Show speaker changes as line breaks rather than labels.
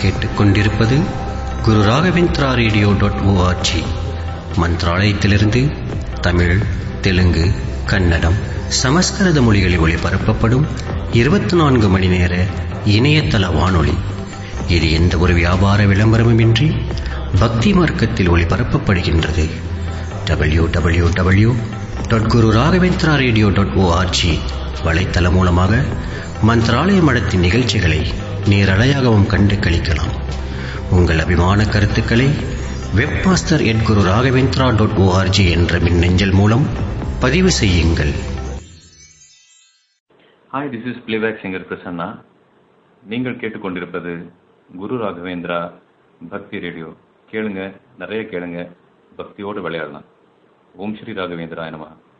கேட்டுக்கொண்டிருப்பது Guru Raghavendra radio dot ORG மந்த்ராலயத்திலிருந்து தமிழ் தெலுங்கு கன்னடம் சமஸ்கிருத மொழிகளில் ஒளிபரப்பப்படும் இருபத்தி நான்கு மணி நேர இணையதள வானொலி இது எந்த ஒரு வியாபார விளம்பரமுமின்றி பக்தி மார்க்கத்தில் ஒளிபரப்பப்படுகின்றது W W W dot Guru Raghavendra radio dot ORG வலைத்தளம் மூலமாக மந்த்ராலய மடத்தின் நிகழ்ச்சிகளை நேரலையாகவும் கண்டு கழிக்கலாம் உங்கள் அபிமான கருத்துக்களை webmaster at Guru Raghavendra dot ORG என்ற மின்னஞ்சல் மூலம் பதிவு செய்யுங்கள்
hi this is playback singer Prasanna நீங்கள் கேட்டுக்கொண்டிருப்பது குரு ராகவேந்திரா பக்தி ரேடியோ கேளுங்க நிறைய கேளுங்க பக்தியோடு விளையாடலாம் ஓம் ஸ்ரீ ராகவேந்திரா நமகா